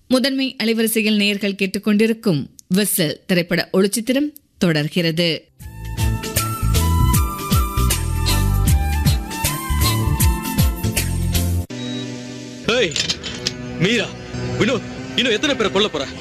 முதன்மை அலைவரிசையில் நேயர்கள் கேட்டுக்கொண்டிருக்கும் விசில் திரைப்பட ஒளிச்சித்திரம் தொடர்கிறது ஏய் மீரா வினோத் இன்னும் எத்தனை பேரை கொல்ல போற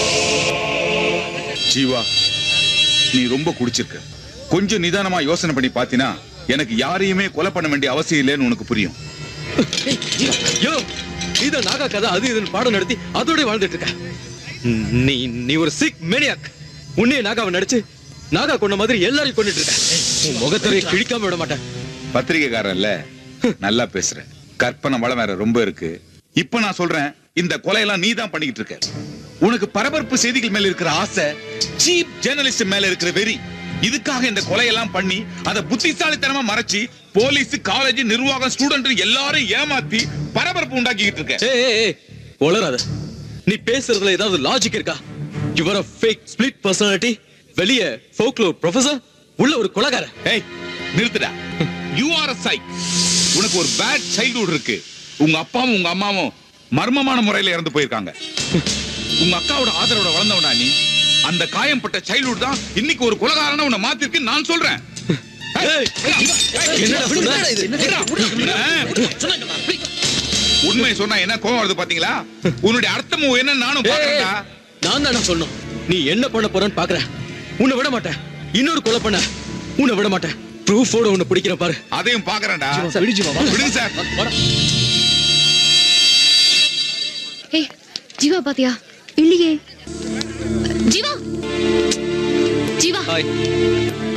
ஜீவா நீ ரொம்ப குடிச்சிருக்க கொஞ்சம் நிதானமா யோசனை பண்ணி பாத்தினா எனக்கு யாரையுமே கொலை பண்ண வேண்டிய அவசியம் இல்லைன்னு உனக்கு புரியும் யோ நீதான் நாகா கதை அது இதுன்னு பாடம் நடத்தி அதோட வாழ்ந்துட்டு இருக்க ம், நீ நீ ஒரு சிக் மேனியாக் உன்னைய நாகாவை நடிச்சு நாகா கொண்ட மாதிரி எல்லாரையும் கொண்டுட்டு இருக்க உன் முகத்தரையை கிழிக்காம விட மாட்டேன் பத்திரிகைக்காரன்ல நல்லா பேசுற கற்பனை வளம் வேற ரொம்ப இருக்கு இப்ப நான் சொல்றேன் இந்த கொலையெல்லாம் நீ தான் பண்ணிக்கிட்டு இருக்க உனக்கு பரபரப்பு செய்திகள் மேல இருக்கிற ஆசை சீப் ஜேர்னலிஸ்ட் மேல இருக்கிற வெறி இதுக்காக இந்த கொலையெல்லாம் பண்ணி அதை புத்திசாலித்தனமா மறைச்சு போலீஸ் காலேஜ் நிர்வாகம் ஸ்டூடெண்ட் எல்லாரும் ஏமாத்தி பரபரப்பு உண்டாக்கிட்டு இருக்க ஏய் ஏய், ஏய் வளராத நீ பேசுறதுல ஏதாவது லாஜிக் இருக்கா யுவர் ஃபேக் ஸ்பிளிட் பர்சனாலிட்டி வெளிய ஃபோக்லோர் ப்ரொஃபசர் உள்ள ஒரு கொலகார ஏய் நிறுத்துடா யூ ஆர் சைக் உனக்கு ஒரு பேட் சைல்ட்ஹுட் இருக்கு உங்க அப்பாவும் உங்க அம்மாவும் மர்மமான முறையில இறந்து போயிருக்காங்க உங்க அக்காவோட ஆதரவோட வளர்ந்தவனா நீ அந்த காயம்பட்ட சைல்ட்ஹுட் தான் இன்னைக்கு ஒரு குலகாரன உன்னை மாத்திருக்கு நான் சொல்றேன் ஏய், என்னடா சொன்ன? உண்மை சொன்னா என்ன கோவம் வருது பாத்தீங்களா உன்னுடைய அர்த்தமும் என்ன நானும் ஏய், பாக்குறேன்டா நான் தானே சொன்னோம் நீ என்ன பண்ண போறன்னு பாக்குறேன் உன்னை விட மாட்டேன் இன்னொரு கொலை பண்ண உன்னை விட மாட்டேன் ப்ரூஃபோட உன்னை பிடிக்கிறேன் பாரு அதையும் பாக்குறேன்டா விடு ஜீவா, வா. விடுங்க சார் வாடா. ஏய் ஜீவா பாத்தியா இல்லையே ஜீவா ஜீவா ஹாய்